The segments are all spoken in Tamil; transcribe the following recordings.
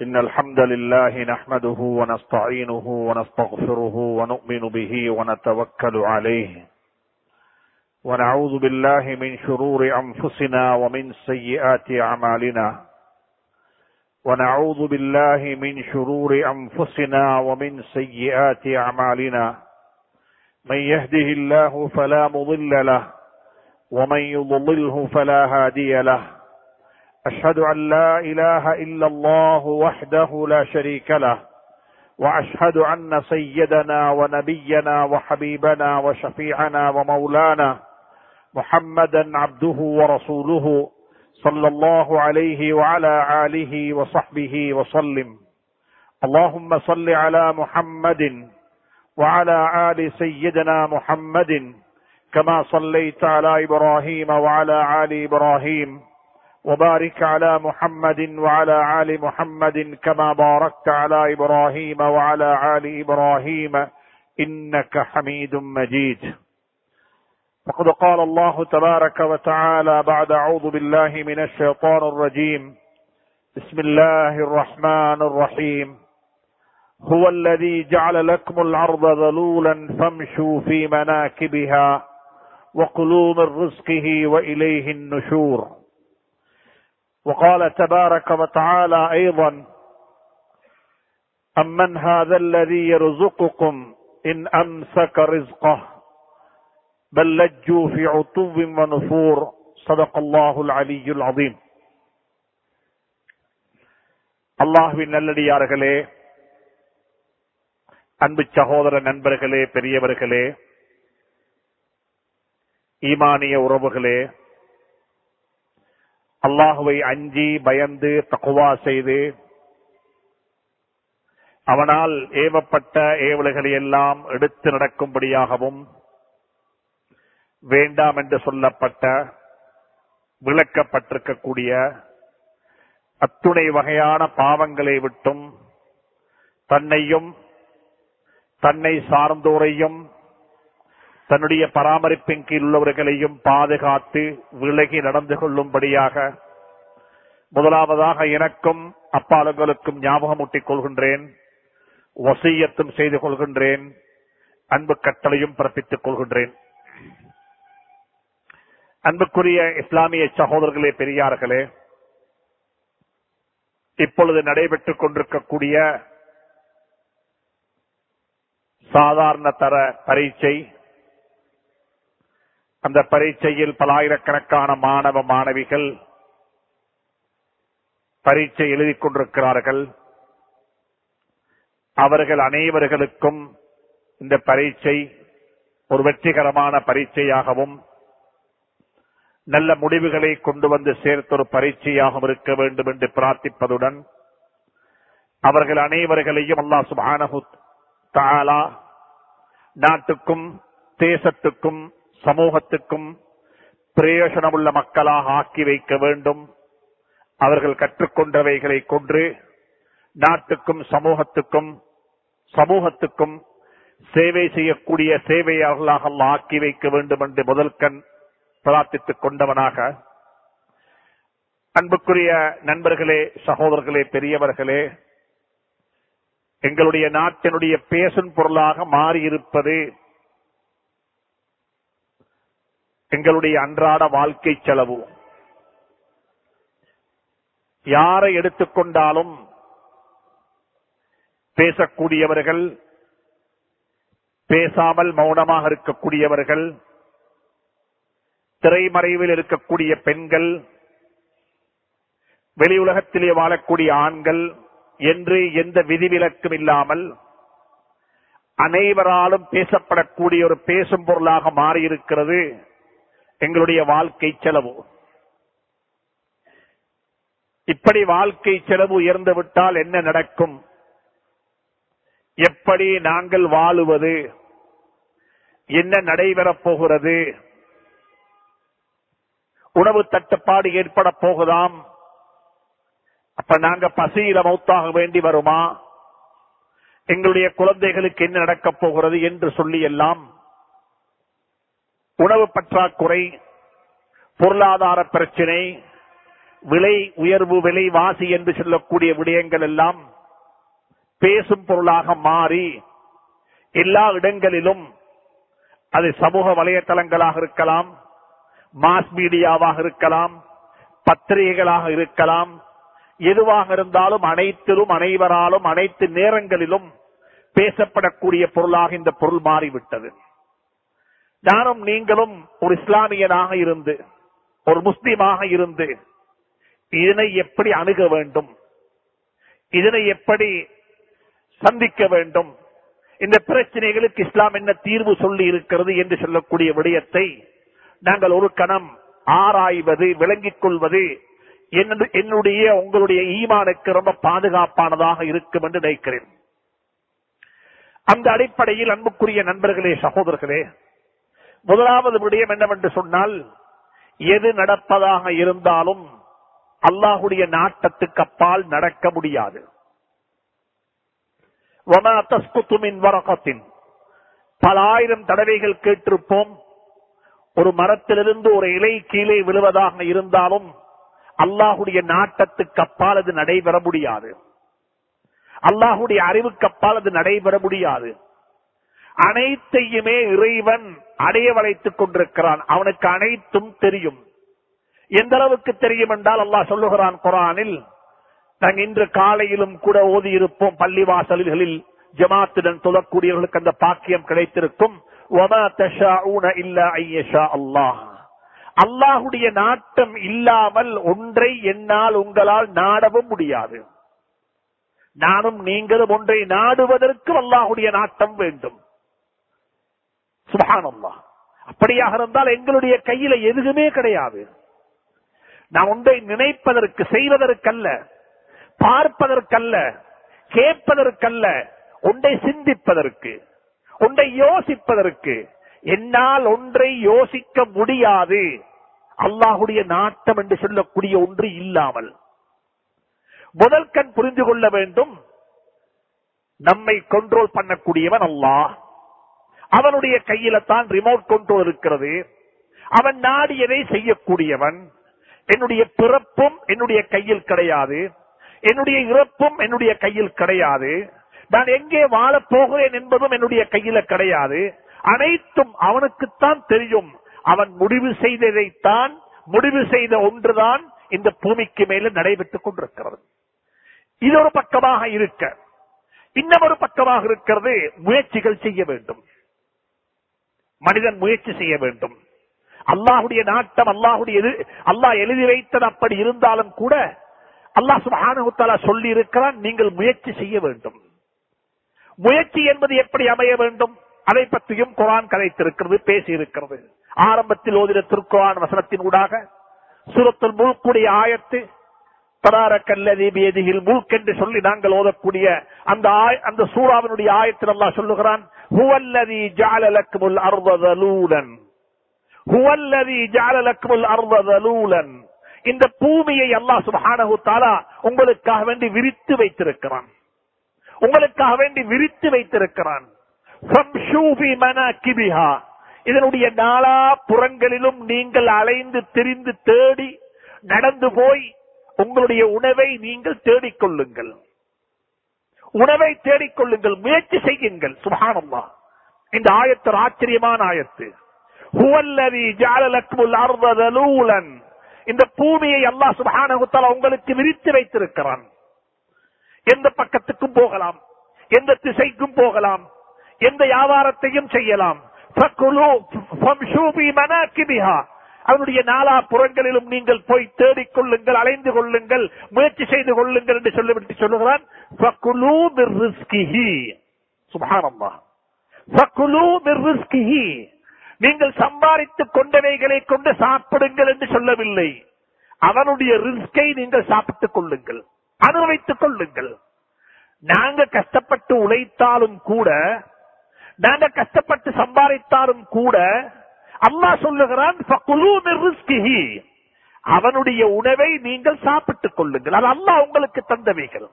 إن الحمد لله نحمده ونستعينه ونستغفره ونؤمن به ونتوكل عليه ونعوذ بالله من شرور أنفسنا ومن سيئات أعمالنا ونعوذ بالله من شرور أنفسنا ومن سيئات أعمالنا من يهده الله فلا مضل له ومن يضلله فلا هادي له أشهد أن لا إله إلا الله وحده لا شريك له وأشهد أن سيدنا ونبينا وحبيبنا وشفيعنا ومولانا محمدا عبده ورسوله صلى الله عليه وعلى آله وصحبه وسلم اللهم صل على محمد وعلى آل سيدنا محمد كما صليت على إبراهيم وعلى آل إبراهيم وبارك على محمد وعلى آل محمد كما باركت على إبراهيم وعلى آل إبراهيم إنك حميد مجيد فقد قال الله تبارك وتعالى بعد أعوذ بالله من الشيطان الرجيم بسم الله الرحمن الرحيم هو الذي جعل لكم الأرض ذلولا فامشوا في مناكبها وكلوا من رزقه وإليه النشور وقال تبارك وتعالى أيضا أمن هذا الذي يرزقكم إن أمسك رزقه بل لجوا في عتو ونفور صدق الله العلي العظيم அல்லாஹுவின் நல்லடியார்களே அன்பு சகோதர நண்பர்களே பெரியவர்களே ஈமானிய உறவுகளே அல்லாஹுவை அஞ்சி பயந்து தக்குவா செய்து அவனால் ஏவப்பட்ட ஏவல்களை எல்லாம் எடுத்து நடக்கும்படியாகவும் வேண்டாம் என்று சொல்லப்பட்ட விளக்கப்பட்டிருக்கக்கூடிய அத்துணை வகையான பாவங்களை விட்டும் தன்னையும் தன்னை சார்ந்தோரையும் தன்னுடைய பராமரிப்பின் கீழ் உள்ளவர்களையும் பாதுகாத்து விலகி நடந்து கொள்ளும்படியாக முதலாவதாக எனக்கும் அப்பாலங்களுக்கும் ஞாபகமூட்டிக் கொள்கின்றேன் வசியத்தும் செய்து கொள்கின்றேன் அன்பு கட்டளையும் பிறப்பித்துக் கொள்கின்றேன் அன்புக்குரிய இஸ்லாமிய சகோதரர்களே பெரியார்களே இப்பொழுது நடைபெற்றுக் கொண்டிருக்கக்கூடிய சாதாரண தர பரீட்சை அந்த பரீட்சையில் பலாயிரக்கணக்கான மாணவ மாணவிகள் பரீட்சை எழுதிக் கொண்டிருக்கிறார்கள் அவர்கள் அனைவர்களுக்கும் இந்த பரீட்சை ஒரு வெற்றிகரமான பரீட்சையாகவும் நல்ல முடிவுகளை கொண்டு வந்து சேர்த்த ஒரு பரீட்சையாகவும் இருக்க வேண்டும் என்று பிரார்த்திப்பதுடன் அவர்கள் அனைவர்களையும் அல்லா சுபானஹு தாலா நாட்டுக்கும் தேசத்துக்கும் சமூகத்துக்கும் பிரயோஜனமுள்ள மக்களாக ஆக்கி வைக்க வேண்டும் அவர்கள் கற்றுக்கொண்டவைகளை கொன்று நாட்டுக்கும் சமூகத்துக்கும் சமூகத்துக்கும் சேவை செய்யக்கூடிய சேவையாளர்களாக ஆக்கி வைக்க வேண்டும் என்று முதல் கண் பிரார்த்தித்துக் கொண்டவனாக அன்புக்குரிய நண்பர்களே சகோதரர்களே பெரியவர்களே எங்களுடைய நாட்டினுடைய பேசும் பொருளாக மாறியிருப்பது எங்களுடைய அன்றாட வாழ்க்கை செலவு யாரை எடுத்துக்கொண்டாலும் பேசக்கூடியவர்கள் பேசாமல் மௌனமாக இருக்கக்கூடியவர்கள் திரைமறைவில் இருக்கக்கூடிய பெண்கள் வெளி உலகத்திலே வாழக்கூடிய ஆண்கள் என்று எந்த விதிவிலக்கும் இல்லாமல் அனைவராலும் பேசப்படக்கூடிய ஒரு பேசும் பொருளாக மாறியிருக்கிறது எங்களுடைய வாழ்க்கை செலவு இப்படி வாழ்க்கை செலவு உயர்ந்து விட்டால் என்ன நடக்கும் எப்படி நாங்கள் வாழுவது என்ன நடைபெறப் போகிறது உணவு தட்டுப்பாடு ஏற்பட போகுதாம் அப்ப நாங்க பசியில மௌத்தாக வேண்டி வருமா எங்களுடைய குழந்தைகளுக்கு என்ன நடக்கப் போகிறது என்று சொல்லி எல்லாம் உணவு பற்றாக்குறை பொருளாதார பிரச்சினை விலை உயர்வு விலைவாசி என்று சொல்லக்கூடிய விடயங்கள் எல்லாம் பேசும் பொருளாக மாறி எல்லா இடங்களிலும் அது சமூக வலைத்தளங்களாக இருக்கலாம் மாஸ் மீடியாவாக இருக்கலாம் பத்திரிகைகளாக இருக்கலாம் எதுவாக இருந்தாலும் அனைத்திலும் அனைவராலும் அனைத்து நேரங்களிலும் பேசப்படக்கூடிய பொருளாக இந்த பொருள் மாறிவிட்டது நானும் நீங்களும் ஒரு இஸ்லாமியனாக இருந்து ஒரு முஸ்லீமாக இருந்து இதனை எப்படி அணுக வேண்டும் இதனை எப்படி சந்திக்க வேண்டும் இந்த பிரச்சனைகளுக்கு இஸ்லாம் என்ன தீர்வு சொல்லி இருக்கிறது என்று சொல்லக்கூடிய விடயத்தை நாங்கள் ஒரு கணம் ஆராய்வது விளங்கிக் கொள்வது என்னுடைய- என்னுடைய உங்களுடைய ஈமானுக்கு ரொம்ப பாதுகாப்பானதாக இருக்கும் என்று நினைக்கிறேன் அந்த அடிப்படையில் அன்புக்குரிய நண்பர்களே சகோதரர்களே முதலாவது விடயம் என்னவென்று சொன்னால் எது நடப்பதாக இருந்தாலும் அல்லாஹுடைய நாட்டத்துக்கு அப்பால் நடக்க முடியாது وَمَا تَسْقُطُ مِنْ وَرَقَةٍ பல ஆயிரம் தடவைகள் கேட்டிருப்போம் ஒரு மரத்திலிருந்து ஒரு இலை கீழே விழுவதாக இருந்தாலும் அல்லாஹுடைய நாட்டத்துக்கு அப்பால் அது நடைபெற முடியாது அல்லாஹுடைய அறிவுக்கு அப்பால் அது நடைபெற முடியாது அனைத்தையுமே இறைவன் அடைய வளைத்துக் கொண்டிருக்கிறான் அவனுக்கு அனைத்தும் தெரியும் எந்த அளவுக்கு தெரியும் என்றால் அல்லாஹ் சொல்லுகிறான் குரானில் நாங்கள் இன்று காலையிலும் கூட ஓதி இருப்போம் பள்ளிவாசல்களில் ஜமாத்துடன் தொழக்கூடியவர்களுக்கு அந்த பாக்கியம் கிடைத்திருக்கும் وَمَا تَشَاءُونَ إِلَّا أَن يَشَاءَ اللَّهُ. அல்லாஹுடைய நாட்டம் இல்லாமல் ஒன்றை என்னால் உங்களால் நாடவும் முடியாது நானும் நீங்களும் ஒன்றை நாடுவதற்கு அல்லாஹுடைய நாட்டம் வேண்டும் சுபஹானல்லாஹ் அப்படியாக இருந்தால் எங்களுடைய கையில எதுவுமே கிடையாது நாம் ஒன்றை நினைப்பதற்கு செய்வதற்கல்ல பார்ப்பதற்கல்ல கேட்பதற்கல்ல ஒன்றை சிந்திப்பதற்கு ஒன்றை யோசிப்பதற்கு என்னால் ஒன்றை யோசிக்க முடியாது அல்லாஹுடைய நாட்டம் என்று சொல்லக்கூடிய ஒன்று இல்லாமல் முதல் கண் புரிந்து கொள்ள வேண்டும் நம்மை கண்ட்ரோல் பண்ணக்கூடியவன் அல்லாஹ் அவனுடைய கையில தான் ரிமோட் கண்ட்ரோல் இருக்கிறது அவன் நாடியதை செய்யக்கூடியவன் என்னுடைய பிறப்பும் என்னுடைய கையில் கிடையாது என்னுடைய இறப்பும் என்னுடைய கையில் கிடையாது நான் எங்கே வாழப் போகிறேன் என்பதும் என்னுடைய கையில கிடையாது அனைத்தும் அவனுக்குத்தான் தெரியும் அவன் முடிவு செய்ததைத்தான் முடிவு செய்த ஒன்றுதான் இந்த பூமிக்கு மேல நடைபெற்றுக் கொண்டிருக்கிறது இது ஒரு பக்கமாக இருக்க இன்னமொரு பக்கமாக இருக்கிறது முயற்சிகள் செய்ய வேண்டும் மனிதன் முயற்சி செய்ய வேண்டும் அல்லாஹுடைய நாட்டம் அல்லாஹுடைய எது- அல்லாஹ் எழுதி வைத்தது அப்படி இருந்தாலும் கூட அல்லாஹ் சுபானுத்தாலா சொல்லி இருக்கிறான் நீங்கள் முயற்சி செய்ய வேண்டும் முயற்சி என்பது எப்படி அமைய வேண்டும் அதை பற்றியும் குரான் கதைத்திருக்கிறது பேசி இருக்கிறது ஆரம்பத்தில் ஓதின திருக்குரான் வசனத்தின் ஊடாக சூரத்துல் முழுக்குடைய ஆயத்து தராரக்கல்லதி பேதியில் முல்க் என்று சொல்லி நாங்கள் ஓதக்கூடிய அந்த ஆய- அந்த சூறாவினுடைய ஆயத்தில் அல்லாஹ் சொல்லுகிறான் ஹுவல்லதி ஜாலலக்குமுல் அர்வதலூலன் ஹுவல்லதி ஜாலலக்குமுல் அர்வதலூலன் இந்த பூமியை அல்லாஹ் சுப்ஹானஹு தஆலா உங்களுக்காக வேண்டி விரித்து வைத்திருக்கிறான் உங்களுக்காக வேண்டி விரித்து வைத்திருக்கிறான் ஃபம்ஷூ ஃபீ மனாகிபிஹா. இதனுடைய நாலா புறங்களிலும் நீங்கள் அலைந்து திரிந்து தேடி நடந்து போய் உங்களுடைய உணவை நீங்கள் தேடிக் கொள்ளுங்கள் உணவை தேடிக் கொள்ளுங்கள் முயற்சி செய்யுங்கள் சுபஹானல்லாஹ் இந்த ஆயத்து ஒரு ஆச்சரியமான ஆயத்து ஹுவல்லதி ஜஅலலக்குமுல் அர்த தலூலன் இந்த பூமியை அல்லாஹ் சுப்ஹானஹு தஆலா உங்களுக்கு விரித்து வைத்திருக்கிறான் எந்த பக்கத்துக்கும் போகலாம் எந்த திசைக்கும் போகலாம் எந்த வியாபாரத்தையும் செய்யலாம் ஃபக்குலு ஃபம்ஷூ பி மனாகிபிஹா. அதனுடைய நாலா புறங்களிலும் நீங்கள் போய் தேடிக் கொள்ளுங்கள் அலைந்து கொள்ளுங்கள் முயற்சி செய்து கொள்ளுங்கள் என்று சொல்லிவிட்டு சொல்லுகிறான் ஃபக்குலு மிர் ரிஸ்கிஹி. சுப்ஹானல்லாஹ். ஃபக்குலு மிர் ரிஸ்கிஹி. நீங்கள் சம்பாதித்துக் கொண்டவைகளை கொண்டு சாப்பிடுங்கள் என்று சொல்லவில்லை அவனுடைய ரிஸ்கை நீங்கள் சாப்பிட்டுக் கொள்ளுங்கள் அனுபவித்துக் கொள்ளுங்கள் நாங்க கஷ்டப்பட்டு உழைத்தாலும் கூட நாங்க கஷ்டப்பட்டு சம்பாதித்தாலும் கூட அல்லாஹ் சொல்லுகிறான் "ஃபக்குலூ மின் ரிஸ்கிஹி." அவனுடைய உணவை நீங்கள் சாப்பிட்டுக் கொள்ளுங்கள் அது அல்லாஹ் உங்களுக்கு தந்தவைகள்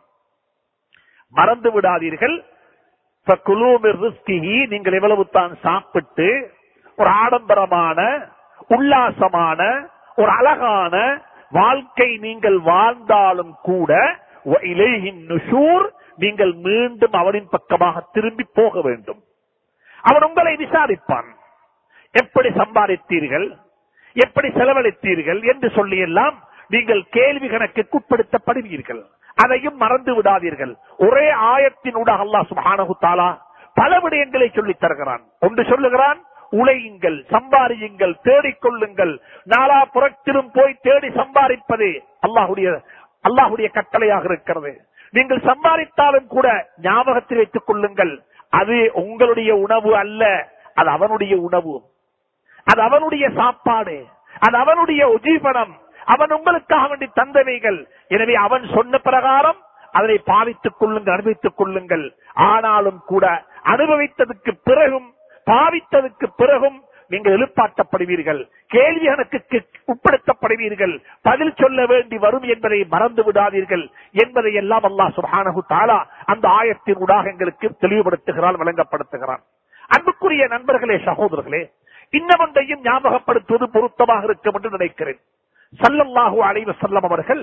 மறந்து விடாதீர்கள் "ஃபக்குலூ மின் ரிஸ்கிஹி." நீங்கள் எவ்வளவு தான் சாப்பிட்டு ஒரு ஆடம்பரமான உல்லாசமான ஒரு அழகான வாழ்க்கை நீங்கள் வாழ்ந்தாலும் கூட இலேஹின் நுஷூர் நீங்கள் மீண்டும் அவனின் பக்கமாக திரும்பி போக வேண்டும் அவன் உங்களை விசாரிப்பான் எப்படி சம்பாதித்தீர்கள் எப்படி செலவழித்தீர்கள் என்று சொல்லி எல்லாம் நீங்கள் கேள்வி கணக்குக்கு உட்படுத்தப்படுவீர்கள் அதையும் மறந்து விடாதீர்கள் ஒரே ஆயத்தினூடாக அல்லாஹ் சுப்ஹானஹு தஆலா பல விடயங்களை சொல்லித் தருகிறான் ஒன்று சொல்லுகிறான் உழையுங்கள் சம்பாதியுங்கள் தேடிக்கொள்ளுங்கள் நாலா புறத்திலும் போய் தேடி சம்பாதிப்பது அல்லாஹுடைய அல்லாஹுடைய கட்டளையாக இருக்கிறது நீங்கள் சம்பாதித்தாலும் கூட ஞாபகத்தில் வைத்துக் கொள்ளுங்கள் அது உங்களுடைய உணவு அல்ல அது அவனுடைய உணவு அது அவனுடைய சாப்பாடு அது அவனுடைய உஜீவனம் அவன் உங்களுக்காக வேண்டி தந்தவைகள் எனவே அவன் சொன்ன பிரகாரம் அதனை பாவித்துக் கொள்ளுங்கள் அனுபவித்துக் கொள்ளுங்கள் ஆனாலும் கூட அனுபவித்ததுக்கு பிறகும் பாவித்ததுக்கு பிறகும் நீங்கள் எழுப்பாட்டப்படுவீர்கள் கேள்வி கணக்குக்கு உட்படுத்தப்படுவீர்கள் பதில் சொல்ல வேண்டி வரும் என்பதை மறந்து விடாதீர்கள் என்பதை எல்லாம் அல்லாஹ் சுப்ஹானஹு தஆலா அந்த ஆயத்தின் ஊடாக எங்களுக்கு தெளிவுபடுத்துகிறான் விளங்கப்படுத்துகிறான் அன்புக்குரிய நண்பர்களே சகோதரர்களே இன்னமொன்றையும் ஞாபகப்படுத்துவது பொருத்தமாக இருக்கும் என்று நினைக்கிறேன் சல்லல்லாஹு அலைஹி வஸல்லம் அவர்கள்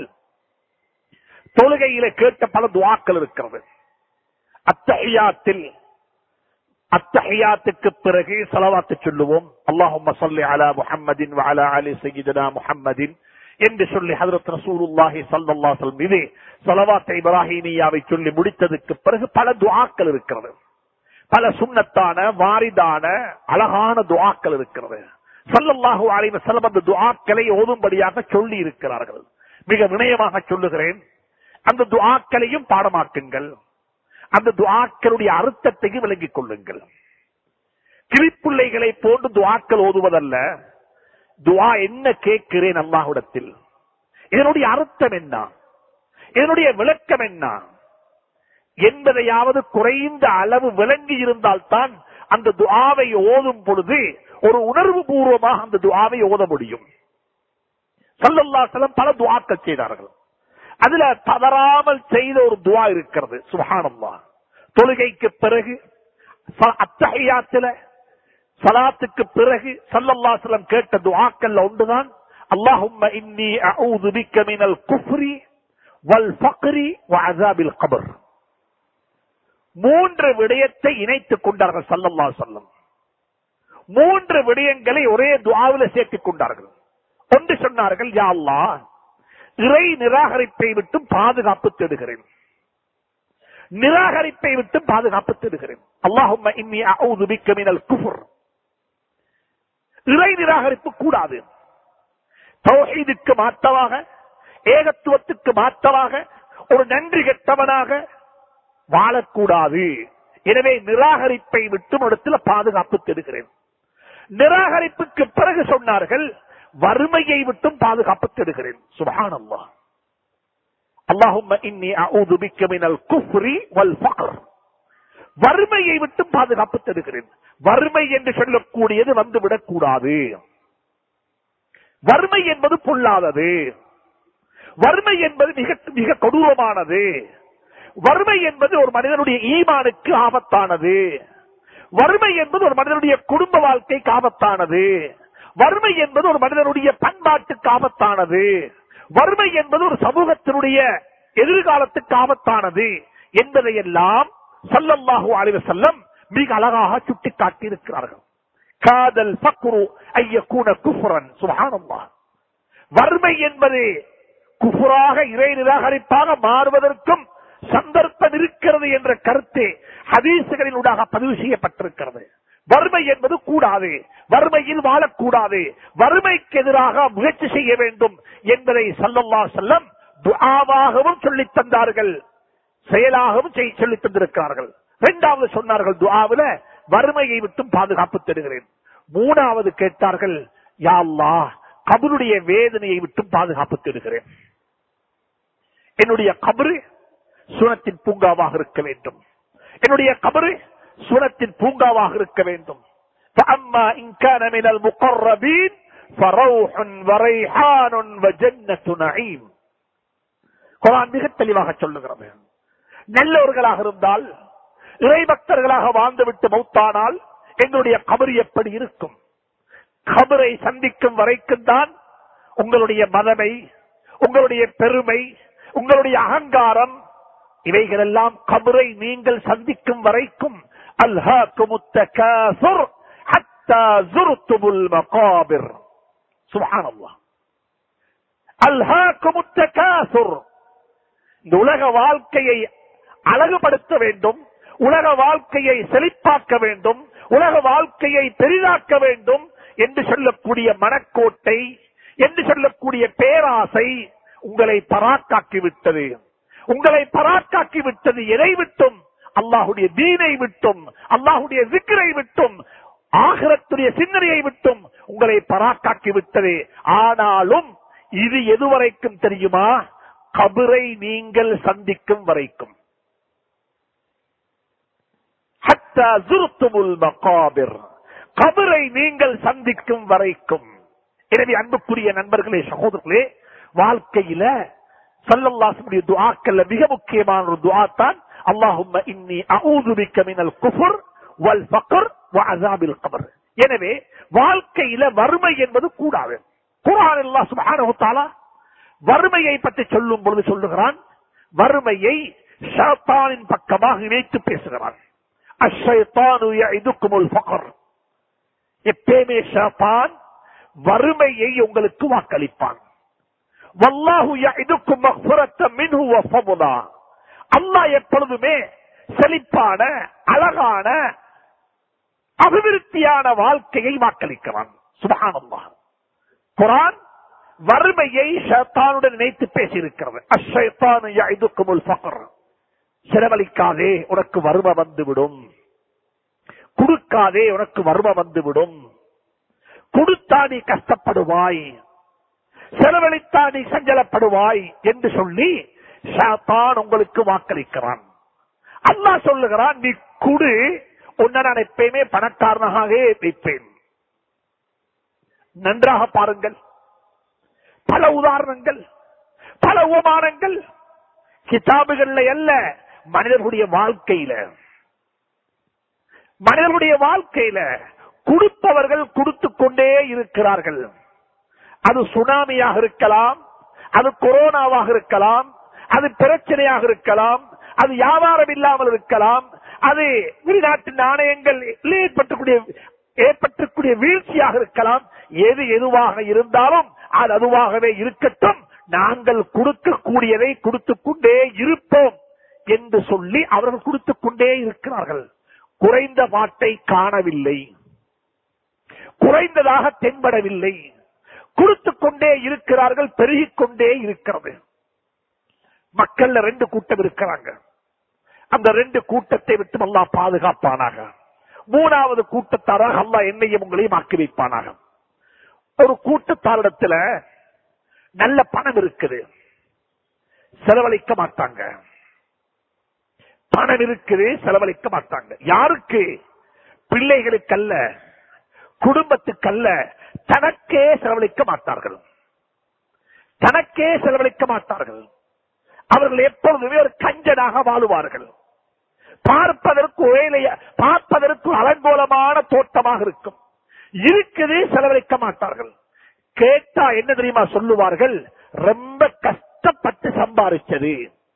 தொழுகையில கேட்ட பல துஆக்கள் இருக்கிறது அத்தஹியாத்தில் அத்தஹியாத்துக்கு பிறகு சலவாத்து சொல்லுவோம் அல்லாஹும்ம ஸல்லி அலா முஹம்மதின் வ அலா அலி சய்யிதினா முஹம்மதின் என்று சொல்லி ஹஜரத் ரசூலுல்லாஹி ஸல்லல்லாஹு அலைஹி வஸல்லம் மீது ஸலவாத் இப்ராஹீமியாவை சொல்லி முடித்ததுக்கு பிறகு பல துஆக்கள் இருக்கிறது பல சுண்ணத்தான வாரிதான அழகான துஆக்கள் இருக்கிறது ஸல்லல்லாஹு அலைஹி வஸல்லம் அந்த துஆக்களை ஓதும்படியாக சொல்லி இருக்கிறார்கள் மிக வினயமாக சொல்லுகிறேன் அந்த துஆக்களையும் பாடமாக்குங்கள் அந்த துஆக்களுடைய அர்த்தத்தையும் விளங்கிக் கொள்ளுங்கள் கிளிப்பிள்ளைகளை போன்று துஆக்கள் ஓதுவதல்ல துஆ என்ன கேட்கிறேன் அல்லாஹ்விடத்தில் இதனுடைய அர்த்தம் என்ன இதனுடைய விளக்கம் என்ன என்பதையாவது குறைந்த அளவு விளங்கி இருந்தால்தான் அந்த துஆவை ஓதும் பொழுது ஒரு உணர்வு பூர்வமாக அந்த துஆவை ஓத முடியும் சல்லல்லாஹு பல துஆக்கள் செய்தார்கள் அதுல தவறாமல் செய்த ஒரு துவா இருக்கிறது சுபஹானல்லா தொழுகைக்கு பிறகு ச- அத்தஹியாத்துல சலாத்துக்கு பிறகு சல்லல்லாஹு கேட்ட துஆக்கள்ல ஒன்றுதான் அல்லாஹும்ம இன்னி அஊது பிக்க மினல் குஃப்ரி வல் ஃபக்ரி வ அஸாபில் கபர் மூன்று விடயத்தை இணைத்துக் கொண்டார்கள் சல்லல்லாஹு சொல்லம் மூன்று விடயங்களை ஒரே துஆவில சேர்த்துக் கொண்டார்கள் ஒன்று சொன்னார்கள் யா அல்லாஹ் இறை நிராகரிப்பை விட்டு பாதுகாப்பு தேடுகிறேன் நிராகரிப்பை விட்டு பாதுகாப்பு தேடுகிறேன் அல்லாஹும்ம இன்னி அஊது பிக்க மினல் குஃப்ர் இறை நிராகரிப்பு கூடாது தௌஹீதுக்கு மாற்றமாக ஏகத்துவத்துக்கு மாற்றமாக ஒரு நன்றி கெட்டவனாக வாழக்கூடாது எனவே நிராகரிப்பை விட்டும் இடத்துல பாதுகாப்பு தேடுகிறேன் நிராகரிப்புக்கு பிறகு சொன்னார்கள் வறுமையை விட்டும் பாதுகாப்பு தேடுகிறேன் சுபஹானல்லாஹ் அல்லாஹும்ம இன்னி அஊது பிக்க மினல் குஃப்ரி வல் ஃபக்ர் வறுமையை விட்டும் பாதுகாப்பு தேடுகிறேன் வறுமை என்று சொல்லக்கூடியது வந்துவிடக் கூடாது வறுமை என்பது பொல்லாதது வறுமை என்பது மிக மிக கொடூரமானது வறுமை என்பது ஒரு மனிதனுடைய ஈமானுக்கு ஆபத்தானது வறுமை என்பது ஒரு மனிதனுடைய குடும்ப வாழ்க்கைக்கு ஆபத்தானது வறுமை என்பது ஒரு மனிதனுடைய பண்பாட்டுக்கு ஆபத்தானது வறுமை என்பது ஒரு சமூகத்தினுடைய எதிர்காலத்துக்கு ஆபத்தானது என்பதையெல்லாம் சல்லல்லாஹு அலைஹி வஸல்லம் மிக அழகாக சுட்டிக்காட்டி இருக்கிறார்கள் காதல் ஃபக்ரு ஐயக்கூன குஃப்ரன் சுப்ஹானல்லாஹ் வறுமை என்பது குஃபுராக இறை நிராகரிப்பாக மாறுவதற்கும் சந்தர்ப்பம் இருக்கிறது என்ற கருத்து ஹதீசுகளினூடாக பதிவு செய்யப்பட்டிருக்கிறது வறுமை என்பது கூடாது வறுமையில் வாழக்கூடாது வறுமைக்கு எதிராக முயற்சி செய்ய வேண்டும் என்பதை சல்லல்லா செல்லம் துஆவாகவும் சொல்லித் தந்தார்கள் செயலாகவும் செய்ய சொல்லித் தந்திருக்கிறார்கள் இரண்டாவது சொன்னார்கள் துஆவில வறுமையை விட்டும் பாதுகாப்பு தருகிறேன் மூணாவது கேட்டார்கள் யா அல்லாஹ் கபருடைய வேதனையை விட்டும் பாதுகாப்பு தேடுகிறேன் என்னுடைய கபரு சுனத்தின் பூங்காவாக இருக்க வேண்டும் என்னுடைய கபரு சுனத்தின் பூங்காவாக இருக்க வேண்டும் فأما إن كان من المقربين فروح وريحان وجنة نعيم குரான் மிக தெளிவாக சொல்லுகிறது நல்லவர்களாக இருந்தால் இறை பக்தர்களாக வாழ்ந்துவிட்டு மௌத்தானால் எங்களுடைய கபர் எப்படி இருக்கும் கபரை சந்திக்கும் வரைக்கும் தான் உங்களுடைய மதமை உங்களுடைய பெருமை உங்களுடைய அகங்காரம் இவைகளெல்லாம் கபரை நீங்கள் சந்திக்கும் வரைக்கும் அல்ஹாக்குமுத்தகாசுர் ஹத்தா ஜுர்துமுல் மகாபிர் சுப்ஹானல்லாஹ் அல்ஹாக்குமுத்தகாசுர் இந்த உலக வாழ்க்கையை அழகுபடுத்த வேண்டும் உலக வாழ்க்கையை செழிப்பாக்க வேண்டும் உலக வாழ்க்கையை பெரிதாக்க வேண்டும் என்று சொல்லக்கூடிய மனக்கோட்டை என்று சொல்லக்கூடிய பேராசை உங்களை பராக்காக்கி விட்டது உங்களை பராக்காக்கி விட்டது எதை விட்டும் அல்லாஹுடைய தீனை விட்டும் அல்லாஹுடைய சிக்கரை விட்டும் ஆகரத்துடைய சிந்தனையை விட்டும் உங்களை பராக்காக்கி விட்டது ஆனாலும் இது எதுவரைக்கும் தெரியுமா கபரை நீங்கள் சந்திக்கும் வரைக்கும் ஹத்தா ஜுர்துமுல் மகாபிர் கபரை நீங்கள் சந்திக்கும் வரைக்கும் எனவே அன்புக்குரிய நண்பர்களே சகோதரர்களே வாழ்க்கையில சல்லல்லாஹுடைய துஆக்கல்ல மிக முக்கியமான ஒரு துஆ தான் அல்லாஹும்ம இன்னி அஊது பிக்க மினல் குஃபர் வல் ஃபக்ர் வ அஸாபில் கபர் எனவே வாழ்க்கையில வறுமை என்பது கூடாது குர்ஆன் அல்லாஹ் சுப்ஹானஹு வ தஆலா வறுமையை பற்றி சொல்லும் பொழுது சொல்லுகிறான் வறுமையை ஷைத்தானின் பக்கமாக இணைத்து பேசுகிறான் அஷ்ஷைத்தானு யஇதுக்குமுல் ஃபக்ர் எப்பயுமே ஷைத்தான் வறுமையை உங்களுக்கு வாக்களிப்பான் வல்லாஹு யஇதுக்கும் மக்ஃபிரத்த மின்ஹு வ ஃபضلا அல்லாஹ் எப்பொழுதுமே செழிப்பான அழகான அபிவிருத்தியான வாழ்க்கையை வாக்களிக்கிறான் சுபஹானல்லாஹ் குர்ஆன் வறுமையை ஷைத்தானுடன் நினைத்து பேசியிருக்கிறது அஷ்ஷைத்தானு யஇதுக்குமுல் ஃபக்ர் செலவழிக்காதே உனக்கு வறுமை வந்துவிடும் கொடுக்காதே உனக்கு வறுமை வந்துவிடும் கொடுத்தா நீ கஷ்டப்படுவாய் செலவழித்தா நீ சஞ்சலப்படுவாய் என்று சொல்லி ஷாத்தான் உங்களுக்கு வாக்களிக்கிறான் அல்லாஹ் சொல்லுகிறான் நீ குடு உன்னை நான் எப்பயுமே பணக்காரனாகவே வைப்பேன் நன்றாக பாருங்கள் பல உதாரணங்கள் பல உபமானங்கள் கிதாபுகள்ல அல்ல மனிதர்களுடைய வாழ்க்கையில மனிதர்களுடைய வாழ்க்கையில கொடுப்பவர்கள் கொடுத்து கொண்டே இருக்கிறார்கள் அது சுனாமியாக இருக்கலாம் அது கொரோனாவாக இருக்கலாம் அது பிரச்சனையாக இருக்கலாம் அது வியாபாரம் இல்லாமல் இருக்கலாம் அது வெளிநாட்டு நாணயங்கள் ஏற்பட்டக்கூடிய ஏற்பட்டக்கூடிய வீழ்ச்சியாக இருக்கலாம் எது எதுவாக இருந்தாலும் அது அதுவாகவே இருக்கட்டும் நாங்கள் கொடுக்கக்கூடியதை கொடுத்துக் கொண்டே இருப்போம் என்று சொல்லி அவர்கள் கொடுத்துக் கொண்டே இருக்கிறார்கள் குறைந்த பாட்டை காணவில்லை குறைந்ததாக தென்படவில்லை கொடுத்துக் கொண்டே இருக்கிறார்கள் பெருகிக் கொண்டே இருக்கிறது மக்கள்ல ரெண்டு கூட்டம் இருக்கிறாங்க அந்த ரெண்டு கூட்டத்தை விட்டு அல்லா பாதுகாப்பானாக மூணாவது கூட்டத்தாராக அல்லா என்னையும் உங்களையும் ஆக்கி வைப்பானாக ஒரு கூட்டத்தாரிடத்துல நல்ல பணம் இருக்குது செலவழிக்க மாட்டாங்க பணம் இருக்குது செலவழிக்க மாட்டாங்க யாருக்கு பிள்ளைகளுக்கல்ல குடும்பத்துக்கல்ல தனக்கே செலவழிக்க மாட்டார்கள் தனக்கே செலவழிக்க மாட்டார்கள் அவர்கள் எப்பொழுதுமே ஒரு கஞ்சனாக வாழுவார்கள் பார்ப்பதற்கு ஒரே பார்ப்பதற்கு அலங்கோலமான தோட்டமாக இருக்கும் இருக்குது செலவழிக்க மாட்டார்கள் கேட்டா என்ன தெரியுமா சொல்லுவார்கள் ரொம்ப கஷ்டப்பட்டு சம்பாதிச்சது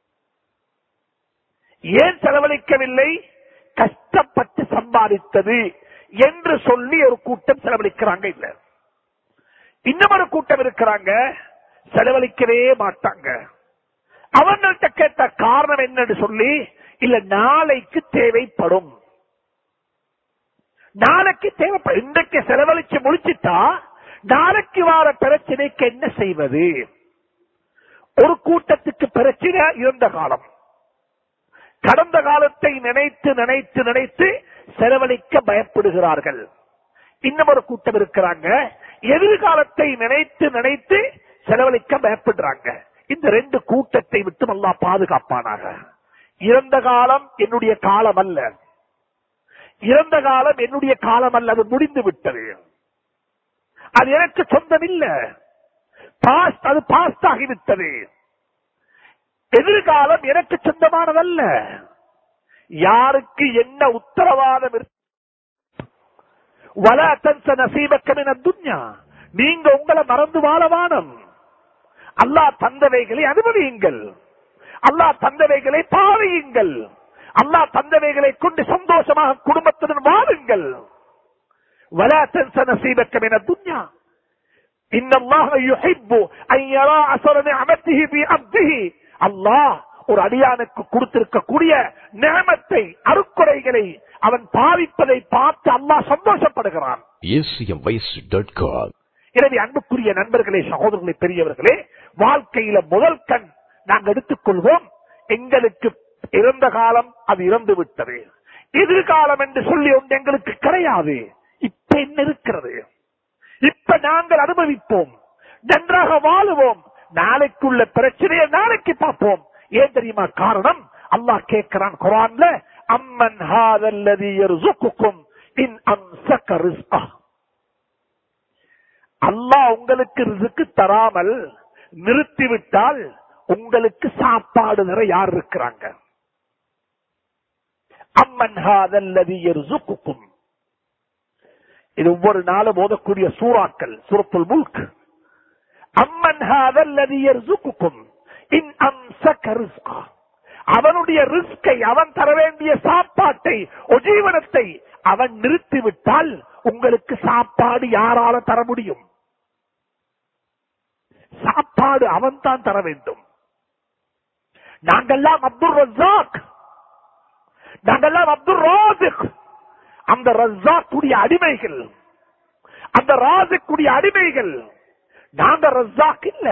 ஏன் செலவழிக்கவில்லை கஷ்டப்பட்டு சம்பாதித்தது என்று சொல்லி ஒரு கூட்டம் செலவழிக்கிறாங்க இல்ல இன்னும் ஒரு கூட்டம் இருக்கிறாங்க செலவழிக்கவே மாட்டாங்க அவங்கள்ட்ட கேட்ட காரணம் என்னன்னு சொல்லி இல்ல நாளைக்கு தேவைப்படும் நாளைக்கு தேவைப்படும் இன்றைக்கு செலவழிச்சு முடிச்சிட்டா நாளைக்கு வார பிரச்சனைக்கு என்ன செய்வது ஒரு கூட்டத்துக்கு பிரச்சனை இருந்த காலம் கடந்த காலத்தை நினைத்து நினைத்து நினைத்து செலவழிக்க பயப்படுகிறார்கள் இன்னும் ஒரு கூட்டம் இருக்கிறாங்க எதிர்காலத்தை நினைத்து நினைத்து செலவழிக்க பயப்படுறாங்க இந்த ரெண்டு கூட்டத்தை விட்டு நல்லா பாதுகாப்பானாக இறந்த காலம் என்னுடைய காலம் அல்ல இறந்த காலம் என்னுடைய காலம் அல்ல அது முடிந்து விட்டது அது எனக்கு சொந்தம் இல்ல பாஸ்ட் அது பாஸ்ட் ஆகிவிட்டது எதிர்காலம் எனக்கு சொந்தமானதல்ல யாருக்கு என்ன உத்தரவாதம் வல தன்ச நசீபக்கமின துன்யா நீங்க உங்களை மறந்து வாழவானம் அல்லாஹ் தந்தவைகளை அனுபவியுங்கள் அல்லாஹ் தந்தவைகளை பாவையுங்கள் அல்லாஹ் தந்தவைகளை கொண்டு சந்தோஷமாக குடும்பத்துடன் வாழுங்கள் ولا تنس نصيبك من الدنيا إن الله يحب أن يرى أثر نعمته في عبده அல்லாஹ் ஒரு அடியானுக்கு கொடுத்திருக்கக்கூடிய நியமத்தை அருக்குறைகளை அவன் பாவிப்பதை பார்த்து அல்லாஹ் சந்தோஷப்படுகிறான் acmvoice.com. எனவே அன்புக்குரிய நண்பர்களே சகோதரர்களே பெரியவர்களே வாழ்க்கையில முதல் கண் நாங்கள் எடுத்துக்கொள்வோம் எங்களுக்கு இறந்த காலம் அது இறந்து விட்டது எதிர்காலம் என்று சொல்லி ஒன்று எங்களுக்கு கிடையாது இப்ப என்ன இருக்கிறது இப்ப நாங்கள் அனுபவிப்போம் நன்றாக வாழுவோம் நாளைக்குள்ள பிரச்சனையை நாளைக்கு பார்ப்போம் ஏன் தெரியுமா காரணம் அல்லாஹ் கேட்கிறான் குரான்ல அம்மன் ஹாதல்லதி யர்சுக்குக்கும் இன் அம்சக ரிஸ்கா அல்லாஹ் உங்களுக்கு ரிசுக்கு தராமல் நிறுத்திவிட்டால் உங்களுக்கு சாப்பாடு நிற யார் இருக்கிறாங்க அம்மன் ஹாதல்லதி யர்சுக்குக்கும் இது ஒவ்வொரு நாளும் ஓதக்கூடிய சூறாக்கள் சூரத்துல் முல்க் அம்மன் ஹாதல்லதி யர்சுக்குக்கும் இன் அம்சக ரிஸ்கா அவனுடைய ரிஸ்கை அவன் தர வேண்டிய சாப்பாட்டை உஜீவனத்தை அவன் நிறுத்திவிட்டால் உங்களுக்கு சாப்பாடு யாரால தர முடியும் சாப்பாடு அவன் தான் தர வேண்டும் நாங்கெல்லாம் அப்துல் ரஜாக் நாங்கெல்லாம் அப்துல் ராசிக் அந்த ரஜாக்குடைய அடிமைகள் அந்த ராசிக்குடைய அடிமைகள் நாங்க ரஜாக் இல்ல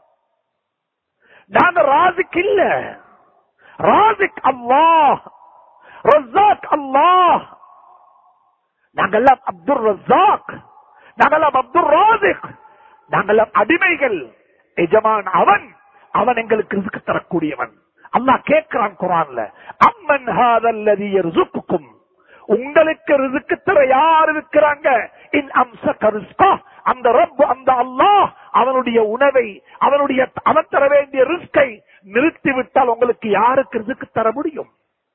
நாங்க ராசிக் இல்ல ராசிக் அல்லாஹ் ரஜாக் அல்லாஹ் நாங்கெல்லாம் அப்துல் ரஜாக் நாங்கெல்லாம் அப்துல் ராசிக் நாங்கெல்லாம் அடிமைகள் எஜமான் அவன் அவன் எங்களுக்கு ரிஸ்க் தரக்கூடியவன் அல்லாஹ் கேட்கிறான் குரான்ல அம்மன் ஹாதல்லதி யர்சுக்குக்கும் உங்களுக்கு ரிசுக்கு தர யார் இருக்கிறாங்க இன் அம்ச கருஸ்கா அந்த ரப் அந்த அல்லாஹ் அவனுடைய உணவை அவனுடைய அவன் தர வேண்டிய ரிஸ்கை நிறுத்திவிட்டால் உங்களுக்கு யாருக்கு ரிசுக்கு தர முடியும்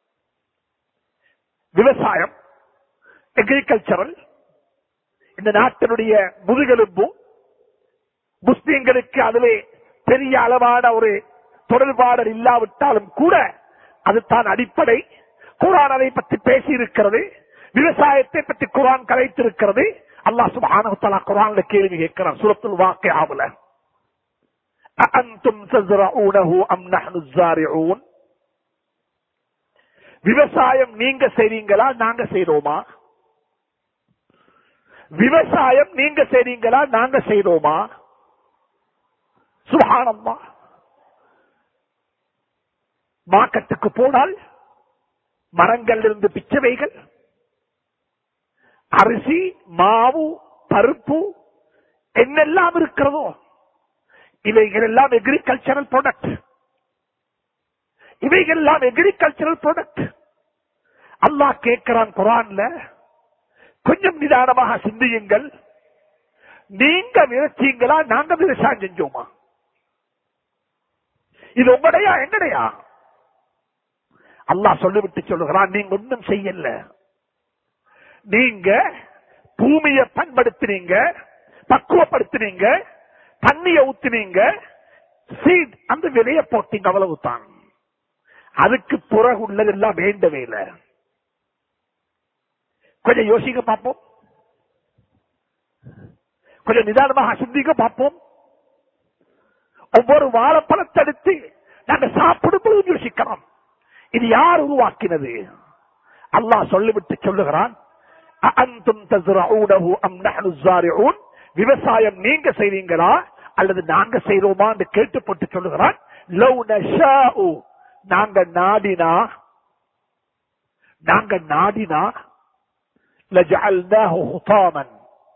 விவசாயம் அக்ரிகல்ச்சரல் இந்த நாட்டினுடைய முதுகெலும்பு முஸ்லிம்களுக்கு அதிலே பெரிய அளவான ஒரு தொடர்பாடல் இல்லாவிட்டாலும் கூட அதுதான் அடிப்படை குரான் அதை பற்றி பேசி இருக்கிறது விவசாயத்தை பற்றி குரான் கலைத்திருக்கிறது அல்லாஹ் சுப்ஹானஹு தஆலா குரான்ல கேள்வி கேட்கிறான் சூரத்துல் வாக்கியாவுல அஅன்தும் தஸ்ரஊனஹு அம் நஹ்னு ஸாரிஊன் விவசாயம் நீங்க செய்றீங்களா நாங்க செய்றோமா விவசாயம் நீங்க செய்றீங்களா நாங்க செய்றோமா சுபஹானல்லாஹ் மார்க்கெட்டுக்கு போனால் மரங்கள் இருந்து பிச்சவைகள் அரிசி மாவு பருப்பு என்னெல்லாம் இருக்கிறதோ இவைகள் எல்லாம் எக்ரிகல்ச்சரல் ப்ராடக்ட் இவைகள் எல்லாம் எக்ரிகல்ச்சரல் ப்ராடக்ட் அல்லாஹ் கேட்கிறான் குரான்ல கொஞ்சம் நிதானமாக சிந்தியுங்கள் நீங்க விதைச்சீங்களா நாங்க விவசாயம் செஞ்சோமா இது உங்களுடையா எங்கடையா அல்லாஹ் சொல்லிவிட்டு சொல்லுகிறான் நீங்க ஒன்றும் செய்யல நீங்க பூமிய பண்படுத்தினீங்க பக்குவப்படுத்தினீங்க தண்ணிய ஊத்தினீங்க சீட் அந்த விலைய போட்டீங்க அவ்வளவுதான் அதுக்கு பிறகு உள்ளதெல்லாம் வேண்டவே இல்லை கொஞ்சம் யோசிக்க பார்ப்போம் கொஞ்சம் நிதானமாக சிந்திக்க பார்ப்போம் ஒவ்வொரு வாழைப்பழத்தை எடுத்து நாங்க சாப்பிடும் பொழுது யோசிக்கிறோம் இது யார் உருவாக்கினது அல்லாஹ் சொல்லிவிட்டு சொல்லுகிறான் அஅன்தும் தஸ்ரஊனஹு அம் நஹ்னு ஸாரிஊன் விவசாயம் நீங்க செய்வீங்களா அல்லது நாங்க செய்றோமா என்று கேட்டு போட்டு சொல்லுகிறான் லவ் நஷாஉ நாங்க நாடினா நாங்க நாடினா லஜஅல்னாஹு ஹுதாமன்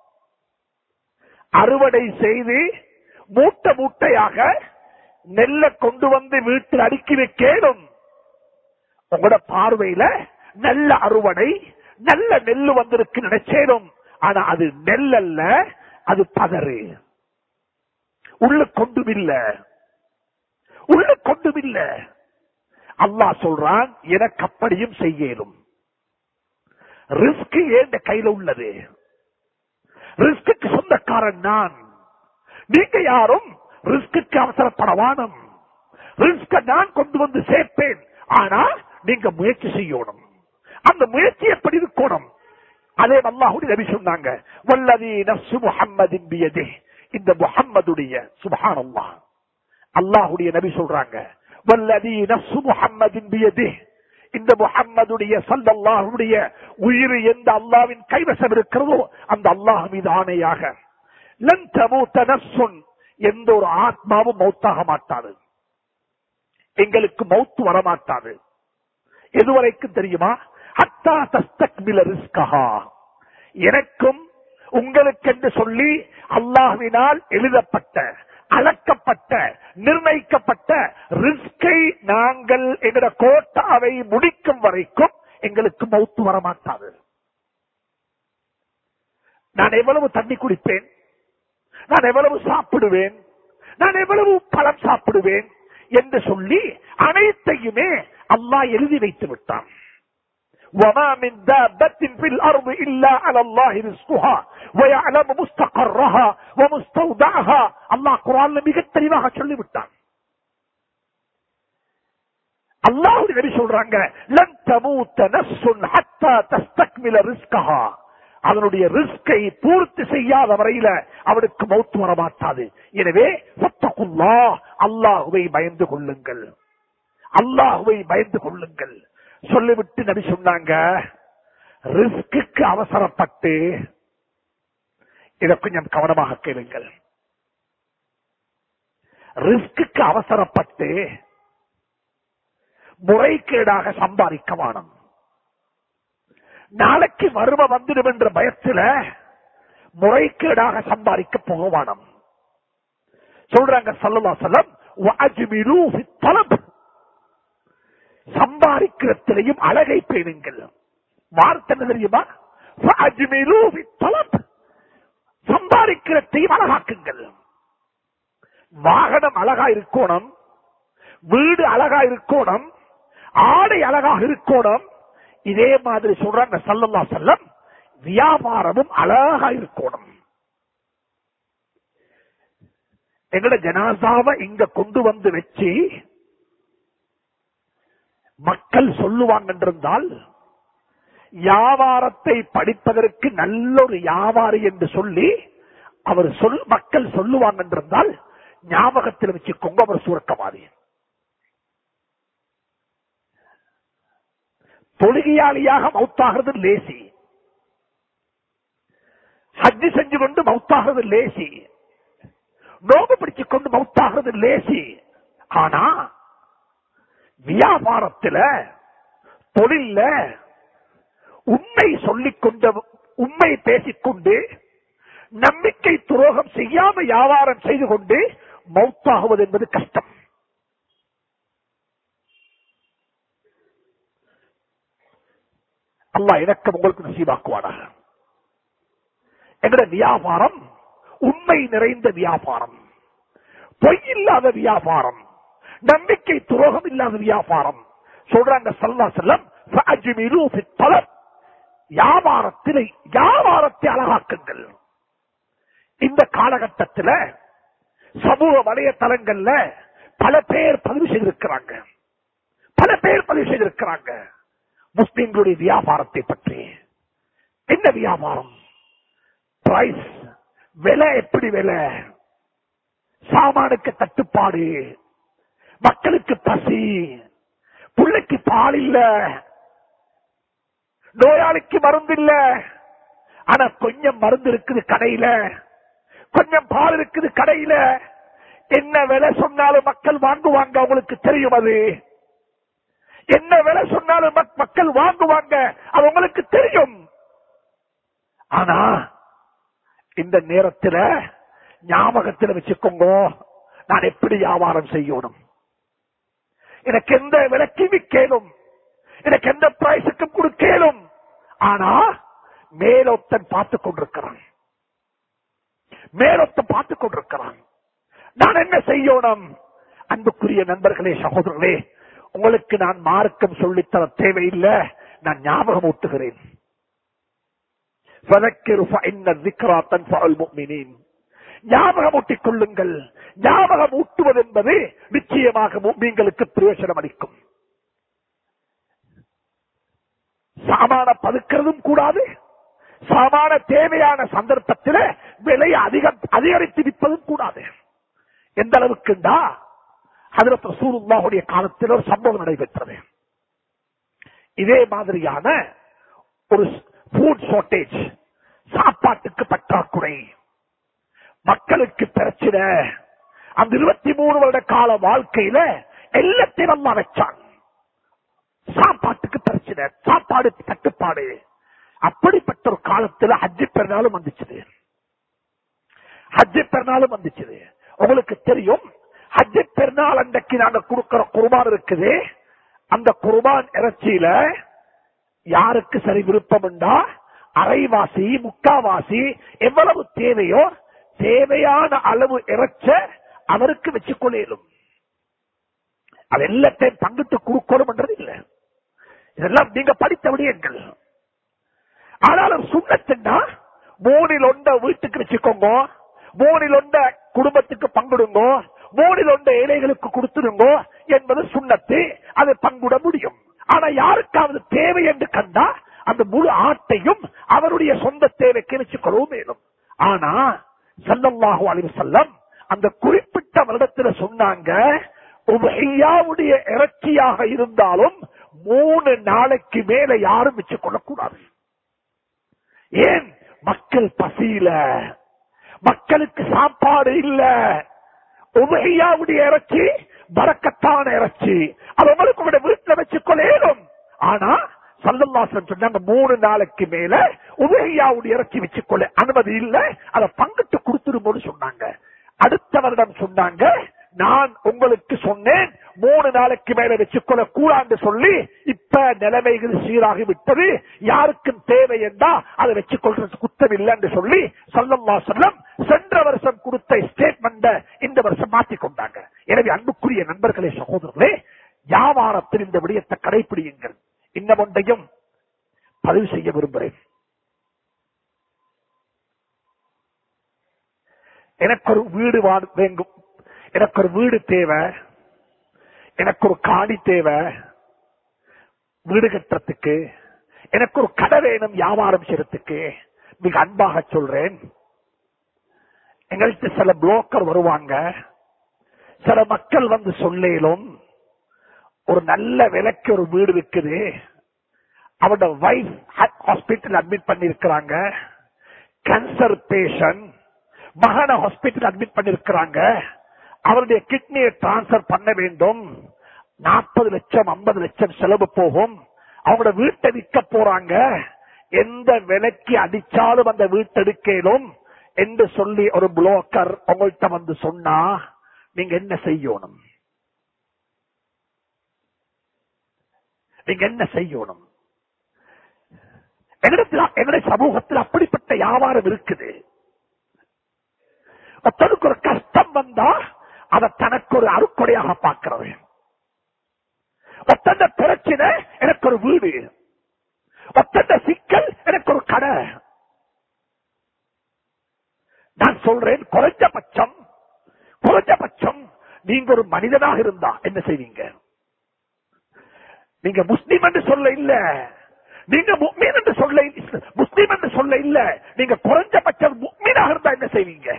அறுவடை செய்து மூட்டை மூட்டையாக நெல்ல கொண்டு வந்து வீட்டில் அடுக்கி வைக்கணும் உங்களோட பார்வையில நல்ல அறுவடை நல்ல நெல்லு வந்திருக்கு நினைச்சேனும் ஆனா அது நெல் அல்ல அது பதறு உள்ள கொண்டும் இல்ல உள்ள கொண்டும் இல்ல அல்லாஹ் சொல்றான் எனக்கு அப்படியும் செய்யலும் ரிஸ்க் ஏன் கையில உள்ளது ரிஸ்க்கு சொந்தக்காரன் நான் நீங்க யாரும் ரிஸ்க்கு அவசரப்படவானம் ரிஸ்க நான் கொண்டு வந்து சேர்ப்பேன் ஆனா நீங்க முயற்சி செய்யணும் அந்த முயற்சி எப்படி இருக்கணும் அதே அல்லாஹுடைய நபி சொன்னாங்க வல்லதி நஃப்சு முஹம்மதின் பியதே இந்த முஹம்மதுடைய சுப்ஹானல்லாஹ் அல்லாஹுடைய நபி சொல்றாங்க வல்லதி நஃப்சு முஹம்மதின் பியதே இந்த முஹம்மதுடைய சல்லல்லாஹுடைய உயிர் எந்த அல்லாவின் கைவசம் இருக்கிறதோ அந்த அல்லாஹ் மீது ஆணையாக லன் தமூத்த நஃப்சுன் எந்த ஒரு ஆத்மாவும் மௌத்தாக மாட்டாது எங்களுக்கு மௌத்து வரமாட்டாது எதுவரைக்கும் தெரியுமா ஹத்தா தஸ்தக்மில ரிஸ்கஹா எனக்கும் உங்களுக்கென்று சொல்லி அல்லாஹ்வினால் எழுதப்பட்ட அளக்கப்பட்ட நிர்ணயிக்கப்பட்ட ரிஸ்கை நாங்கள் எங்கட கோட்டாவை முடிக்கும் வரைக்கும் எங்களுக்கு மௌத்து வரமாட்டாது நான் எவ்வளவு தண்ணி குடிப்பேன் நான் எவ்வளவு சாப்பிடுவேன் நான் எவ்வளவு பழம் சாப்பிடுவேன் என்று சொல்லி அனைத்தையுமே அல்லாஹ் எழுதி வைத்து விட்டான் وما من دابة في الأرض إلا على الله رزقها ويعلم مستقرها ومستودعها الله قرآن மிகத் தெளிவாக சொல்லிவிட்டான் அல்லாஹ் நபி சொல்றாங்க லன் தமூத்த நஃப்சுன் ஹத்தா தஸ்தக்மில ரிஸ்கஹா அதனுடைய ரிஸ்கை பூர்த்தி செய்யாத வரையில அவனுக்கு மௌத்து வரமாட்டாது எனவே ஃபத்தகுல்லா அல்லாஹுவை பயந்து கொள்ளுங்கள் அல்லாஹுவை பயந்து கொள்ளுங்கள் சொல்லிவிட்டு நபி சொன்னாங்க ரிஸ்க்கு அவசரப்பட்டு இதை கொஞ்சம் கவனமாக கேளுங்கள் ரிஸ்க்கு அவசரப்பட்டு முறைகேடாக சம்பாதிக்க வேணும் நாளைக்கு வறுமை வந்துடும் என்ற பயத்துல முறைகேடாக சம்பாதிக்க போக வேணும் சொல்றாங்க சல்லா செல்லம் சம்பாதிக்கிறத்திலையும் அழகை பேணுங்கள் வார்த்தை என்ன தெரியுமா فَأَجْمِلُوا فِي الطَّلَبِ. சம்பாதிக்கிறதையும் அழகாக்குங்கள் வாகனம் அழகா இருக்கணும் வீடு அழகா இருக்கணும் ஆடை அழகாக இருக்கணும் இதே மாதிரி சொல்றாங்க சல்லல்லா செல்லம் வியாபாரமும் அழகா இருக்கணும் எங்கட ஜனாசாவை இங்க கொண்டு வந்து வச்சு மக்கள் சொல்லுவாங்க என்றிருந்தால் வியாபாரத்தை படிப்பதற்கு நல்ல ஒரு வியாபாரி என்று சொல்லி அவர் சொல் மக்கள் சொல்லுவாங்க என்றிருந்தால் ஞாபகத்தில் வச்சுக்கோங்க அவர் சுருக்கவாதி தொழுகையாளியாக மௌத்தாகிறது லேசி ஹஜ்ஜி செஞ்சு கொண்டு மௌத்தாகிறது லேசி நோம்பு பிடிச்சுக் கொண்டு மௌத்தாகிறது லேசி ஆனா வியாபாரத்துல தொழில்ல உண்மை சொல்லிக் கொண்ட உண்மை பேசிக்கொண்டு நம்பிக்கை துரோகம் செய்யாம வியாபாரம் செய்து கொண்டு மௌத்தாகுவது என்பது கஷ்டம் அல்லாஹ் எனக்கு உங்களுக்கு நசீபாக்குவானாக எங்கட வியாபாரம் உண்மை நிறைந்த வியாபாரம் பொய் இல்லாத வியாபாரம் நம்பிக்கை துரோகம் இல்லாத வியாபாரம் சொல்றாங்க சல்லா செல்லம் வியாபாரத்திலே வியாபாரத்தை அழகாக்குங்கள் இந்த காலகட்டத்தில் சமூக வலையதளங்கள்ல பல பேர் பதிவு செய்திருக்கிறாங்க பல பேர் பதிவு செய்திருக்கிறாங்க முஸ்லிம்களுடைய வியாபாரத்தை பற்றி என்ன வியாபாரம் பிரைஸ் விலை எப்படி விலை சாமானுக்கு தட்டுப்பாடு மக்களுக்கு பசி பிள்ளைக்கு பால் இல்ல நோயாளிக்கு மருந்து இல்ல ஆனா கொஞ்சம் மருந்து இருக்குது கடையில கொஞ்சம் பால் இருக்குது கடையில என்ன விலை சொன்னாலும் மக்கள் வாங்குவாங்க அவங்களுக்கு தெரியும் அது என்ன விலை சொன்னாலும் மக்- மக்கள் வாங்குவாங்க அது உங்களுக்கு தெரியும் ஆனா இந்த நேரத்தில் ஞாபகத்தில் வச்சுக்கோங்க நான் எப்படி வியாபாரம் செய்யணும் எனக்கு எந்த விலைக்கு விற்கலும் எனக்கு எந்த பிரைஸுக்கு கொடுக்கலும் ஆனா மேலொத்தன் பார்த்துக் கொண்டிருக்கிறான் மேலொத்தன் பார்த்துக் கொண்டிருக்கிறான் நான் என்ன செய்யணும் அன்புக்குரிய நண்பர்களே சகோதரர்களே உங்களுக்கு நான் மார்க்கம் சொல்லித்தர தேவையில்லை நான் ஞாபகம் ஊட்டுகிறேன் فذكر فإن الذكرى تنفع المؤمنين ஞாபகம் ஊட்டிக் கொள்ளுங்கள் ஞாபகம் ஊட்டுவது என்பது நிச்சயமாக உங்களுக்கு பிரயோஜனம் அளிக்கும் சாமான பதுக்கிறதும் கூடாது சாமான தேவையான சந்தர்ப்பத்தில் விலை அதிகம் அதிகரித்து விற்பதும் கூடாது எந்த அளவுக்குண்டா ஹதரத் ரசூலுல்லாஹுடைய காலத்தில் ஒரு சம்பவம் நடைபெற்றது இதே மாதிரியான ஒரு ஃபுட் ஷார்டேஜ் சாப்பாட்டுக்கு பற்றாக்குறை மக்களுக்கு பிரச்சனை அந்த இருபத்தி மூணு வருட கால வாழ்க்கையில எல்லாத்தையும் அம்மா வச்சான் சாப்பாட்டுக்கு பிரச்சனை சாப்பாடு தட்டுப்பாடு அப்படிப்பட்ட ஒரு காலத்துல ஹஜ்ஜி பெருநாளும் வந்துச்சு ஹஜ்ஜி பெருநாளும் வந்துச்சு உங்களுக்கு தெரியும் ஹஜ்ஜி பெருநாள் அன்றைக்கு நாங்க கொடுக்கிற குர்பான் இருக்குது அந்த குர்பான் இறைச்சியில யாருக்கு சரி விருப்பம் உண்டா அரைவாசி முக்காவாசி எவ்வளவு தேவையோ தேவையான அளவு இறைச்ச அவருக்கு வச்சுக் கொள்ளும் அது எல்லாத்தையும் பங்கிட்டு கொடுக்கணும் இல்ல இதெல்லாம் நீங்க படித்த விடயங்கள் ஆனாலும் சுண்ணத்துன்னா மூணில் ஒண்ட வீட்டுக்கு வச்சுக்கோங்க மூணில் ஒண்ட குடும்பத்துக்கு பங்கிடுங்க மூணில் ஒண்ட ஏழைகளுக்கு கொடுத்துடுங்க என்பது சுண்ணத்து அதை பங்குட முடியும் ஆனா யாருக்காவது தேவை என்று கண்டா அந்த முழு ஆட்டையும் அவருடைய சொந்த தேவைக்கு வச்சுக்கொள்ளவும் மேலும் ஆனா சல்லல்லாஹு அலைஹி வஸல்லம் அந்த குறிப்பிட்ட வருடத்துல சொன்னாங்க உபஹியாவுடைய இறைச்சியாக இருந்தாலும் மூணு நாளைக்கு மேல யாரும் வச்சுக் கொள்ளக்கூடாது ஏன் மக்கள் பசியில மக்களுக்கு சாப்பாடு இல்ல உபஹியாவுடைய இறைச்சி பறக்கத்தான இறைச்சி அது உங்களுக்கு உங்களுடைய வீட்டுல வச்சுக்கொள்ளேனும் ஆனா சல்லல்லாசன் சொன்னாங்க மூணு நாளைக்கு மேல உபகையாவுடைய இறச்சி வச்சுக்கொள்ள அனுமதி இல்ல அதை பங்கிட்டு கொடுத்துரும்போது சொன்னாங்க அடுத்த வருடம் சொன்னாங்க நான் உங்களுக்கு சொன்னேன் மூணு நாளைக்கு மேல வச்சுக்கொள்ள கூடாது சொல்லி இப்ப நிலைமைகள் சீராகி விட்டது யாருக்கும் தேவை என்றா அதை வச்சுக்கொள்றது குத்தம் இல்லைன்னு சொல்லி சொல்லல்லா சொல்லம் சென்ற வருஷம் கொடுத்த ஸ்டேட்மெண்ட் இந்த வருஷம் மாற்றிக் கொண்டாங்க எனவே அன்புக்குரிய நண்பர்களே சகோதரர்களே வியாபாரத்தில் இந்த விடயத்தை கடைபிடியுங்கள் இன்னும் ஒன்றையும் பதிவு செய்ய விரும்புகிறேன் எனக்கு ஒரு வீடு வா- வேண்டும் எனக்கு ஒரு வீடு தேவை எனக்கு ஒரு காணி தேவை வீடு கட்டுறதுக்கு எனக்கு ஒரு கடை வேணும் வியாபாரம் செய்யறதுக்கு மிக அன்பாக சொல்றேன் எங்கள்கிட்ட சில புரோக்கர் வருவாங்க சில மக்கள் வந்து சொல்லேலும் ஒரு நல்ல விலைக்கு ஒரு வீடு விற்குது அவரோட வைஃப் ஹாஸ்பிட்டல் அட்மிட் பண்ணிருக்கிறாங்க கேன்சர் பேஷண்ட் மகனை ஹாஸ்பிட்டல் அட்மிட் பண்ணிருக்கிறாங்க அவருடைய கிட்னியை டிரான்ஸ்பர் பண்ண வேண்டும் நாற்பது லட்சம் ஐம்பது லட்சம் செலவு போகும் அவங்களோட வீட்டை விற்க போறாங்க எந்த விலைக்கு அடிச்சாலும் அந்த வீட்டெடுக்கலும் என்று சொல்லி ஒரு புரோக்கர் உங்கள்கிட்ட வந்து சொன்னா நீங்க என்ன செய்யணும் நீங்க என்ன செய்யணும் எங்களிடத்தில் எங்களுடைய சமூகத்தில் அப்படிப்பட்ட வியாபாரம் இருக்குது ஒருத்தருக்கு ஒரு கஷ்டம் வந்தா அதை தனக்கு ஒரு அருக்கொடையாக பார்க்கிறது ஒத்தந்த பிரச்சனை எனக்கு ஒரு வீடு ஒத்தந்த சிக்கல் எனக்கு ஒரு கடை நான் சொல்றேன் குறைஞ்சபட்சம் குறைஞ்சபட்சம் நீங்க ஒரு மனிதனாக இருந்தா என்ன செய்வீங்க நீங்க முஸ்லீம் என்று சொல்ல இல்ல நீங்க முக்மீன் என்று சொல்ல இல்ல- முஸ்லீம் என்று சொல்ல இல்ல நீங்க குறைஞ்சபட்சம் முக்மீனாக இருந்தா என்ன செய்வீங்க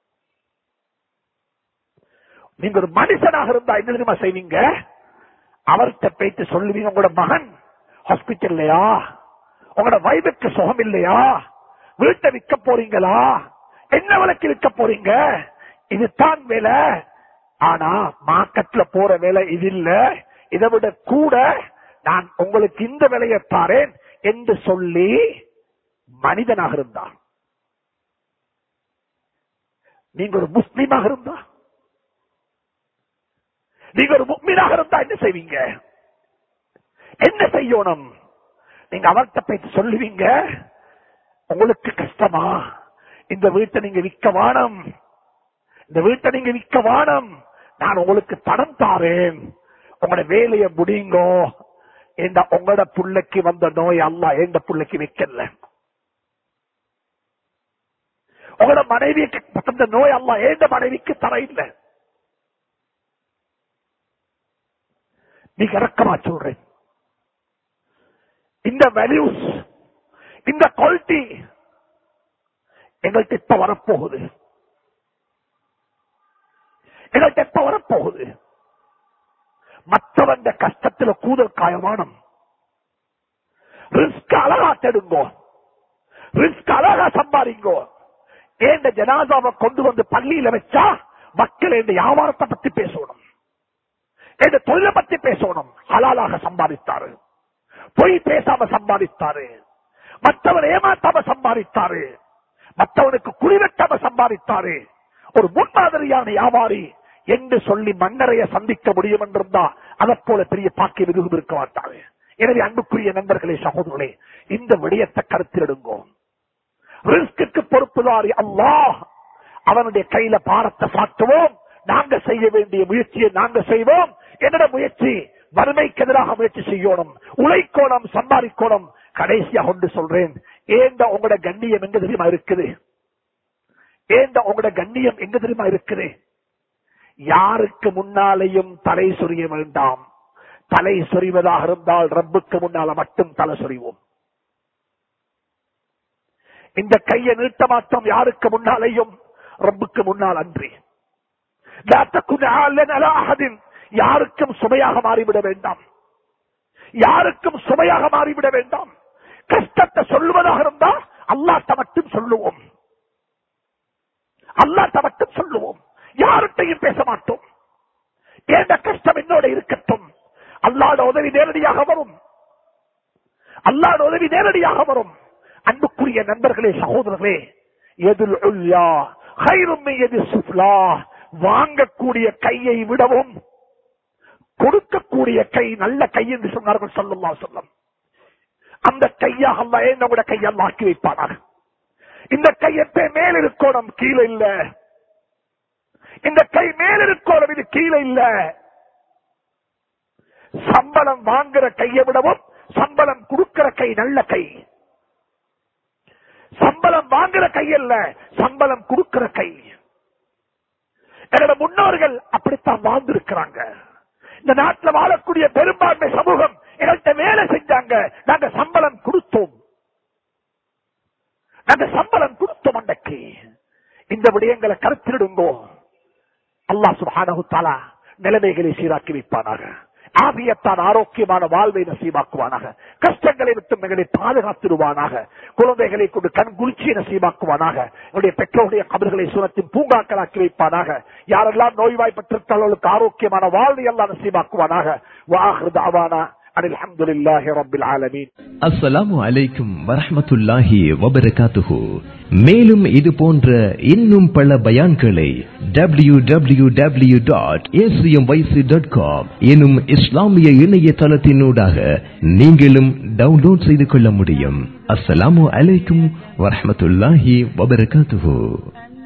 நீங்க ஒரு மனுஷனாக இருந்தா என்ன தெரியுமா செய்வீங்க அவர்கிட்ட போயிட்டு சொல்லுவீங்க உங்களோட மகன் ஹாஸ்பிட்டல்லையா உங்களோட வைஃபுக்கு சுகம் இல்லையா வீட்டை விற்க போறீங்களா என்ன விலைக்கு விற்க போறீங்க இதுதான் வேலை ஆனா மார்க்கெட்ல போற வேலை இது இல்ல இதை விட கூட நான் உங்களுக்கு இந்த விலையை தாரேன் என்று சொல்லி மனிதனாக இருந்தான் நீங்க ஒரு முஸ்லீமாக இருந்தா நீங்க ஒரு முக்மீனாக இருந்தா என்ன செய்வீங்க என்ன செய்யணும் நீங்க அவர்கிட்ட போயிட்டு சொல்லுவீங்க உங்களுக்கு கஷ்டமா இந்த வீட்டை நீங்க விற்க வானம் இந்த வீட்டை நீங்க விற்க வானம் நான் உங்களுக்கு பணம் தாரேன் உங்களோட வேலையை முடியுங்கோ இந்த உங்களோட புள்ளைக்கு வந்த நோய் அல்ல எந்த புள்ளைக்கு வைக்கல உங்களோட மனைவிக்கு தந்த நோய் அல்ல ஏண்ட மனைவிக்கு தர இல்லை நீங்க இறக்கமா சொல்றேன் இந்த வேல்யூஸ் இந்த குவாலிட்டி எங்கள்கிட்ட இப்ப வரப்போகுது எங்கள்கிட்ட எப்ப வரப்போகுது மற்றவன் கஷ்டத்துல கூதல் காயமானம் ரிஸ்க் அழகா தேடுங்கோ ரிஸ்க் அழகா சம்பாதிங்கோ ஏண்ட ஜனாதாவை கொண்டு வந்து பள்ளியில வச்சா மக்கள் இந்த வியாபாரத்தை பத்தி பேசணும் என்ற தொழிலை பத்தி பேசணும் ஹலாலாக சம்பாதித்தாரு பொய் பேசாம சம்பாதித்தாரு மற்றவன் ஏமாத்தாம சம்பாதித்தாரு மற்றவனுக்கு குறிவெட்டாம சம்பாதித்தாரு ஒரு முன்மாதிரியான வியாபாரி என்று சொல்லி மன்னரைய சந்திக்க முடியும் என்றிருந்தா அதை போல பெரிய பாக்கியம் எதுவும் இருக்க மாட்டாரு எனவே அன்புக்குரிய நண்பர்களே சகோதரர்களே இந்த விடயத்தை கருத்திடுங்கோ ரிஸ்க்கு பொறுப்புதாரி அல்லாஹ் அவனுடைய கையில பாரத்தை சாட்டுவோம் நாங்க செய்ய வேண்டிய முயற்சியை நாங்க செய்வோம் என்னோட முயற்சி வறுமைக்கு எதிராக முயற்சி செய்யணும் உழைக்கோணம் சம்பாதிக்கோணம் கடைசியா கொண்டு சொல்றேன் ஏண்ட உங்களோட கண்ணியம் எங்க தெரியுமா இருக்குது ஏண்ட உங்களோட கண்ணியம் எங்க தெரியுமா இருக்குது யாருக்கு முன்னாலேயும் தலை சொரிய வேண்டாம் தலை சொறிவதாக இருந்தால் ரப்புக்கு முன்னால மட்டும் தலை சொறிவோம் இந்த கையை நீட்ட மாற்றம் யாருக்கு முன்னாலேயும் ரப்புக்கு முன்னால் அன்றி லா தகுன் ஆலன் அலா அஹதின். யாருக்கும் சுமையாக மாறிவிட வேண்டாம் யாருக்கும் சுமையாக மாறிவிட வேண்டாம் கஷ்டத்தை சொல்லுவதாக இருந்தா அல்லாட்ட மட்டும் சொல்லுவோம் அல்லாட்ட மட்டும் சொல்லுவோம் யார்கிட்டையும் பேச மாட்டோம் ஏண்ட கஷ்டம் என்னோட இருக்கட்டும் அல்லாட உதவி நேரடியாக வரும் அல்லாட உதவி நேரடியாக வரும் அன்புக்குரிய நண்பர்களே சகோதரர்களே எதில் உல்யா ஹைரும் எது சுஃப்லா வாங்கக்கூடிய கையை விடவும் கொடுக்கக்கூடிய கை நல்ல கை என்று சொன்னார்கள் சொல்லுல்லா சொல்லம் அந்த கையாக அல்ல என்னோட கையால் ஆக்கி வைப்பானாக இந்த கை எப்ப மேல் இருக்கணும் கீழே இல்ல இந்த கை மேல் இருக்கணும் இது கீழே இல்ல சம்பளம் வாங்குற கையை விடவும் சம்பளம் கொடுக்கிற கை நல்ல கை சம்பளம் வாங்குற கை அல்ல சம்பளம் கொடுக்கிற கை என்னோட முன்னோர்கள் அப்படித்தான் வாழ்ந்திருக்கிறாங்க இந்த நாட்டில் வாழக்கூடிய பெரும்பான்மை சமூகம் எங்கள்கிட்ட வேலை செஞ்சாங்க நாங்க சம்பளம் கொடுத்தோம் நாங்க சம்பளம் கொடுத்தோம் அன்றைக்கு இந்த விடயங்களை கருத்திடுங்கோ அல்லாஹ் சுப்ஹானஹு தஆலா நிலைமைகளை சீராக்கி வைப்பானாக ஆபியத்தான் ஆரோக்கியமான வாழ்வை நசீபாக்குவானாக கஷ்டங்களை விட்டு எங்களை பாதுகாத்திடுவானாக குழந்தைகளை கொண்டு கண் குளிர்ச்சியை நசீபாக்குவானாக என்னுடைய பெற்றோருடைய கபர்களை சுரத்தின் பூங்காக்களாக்கி வைப்பானாக யாரெல்லாம் நோய்வாய்ப்பட்டிருத்தாளர்களுக்கு ஆரோக்கியமான வாழ்வை எல்லாம் நசீபாக்குவானாக வாஹிருதாவானா அனில் அல்ஹம்துலில்லாஹி ரப்பில் ஆலமீன் அஸ்ஸலாமு அலைக்கும் வரஹ்மத்துல்லாஹி வபரகாத்துஹு மேலும் இது போன்ற இன்னும் பல பயான்களை W W W dot dot com எனும் இஸ்லாமிய இணையதளத்தினூடாக நீங்களும் டவுன்லோட் செய்து கொள்ள முடியும் அஸ்ஸலாமு அலைக்கும் வரஹ்மத்துல்லாஹி வபரகாத்துஹு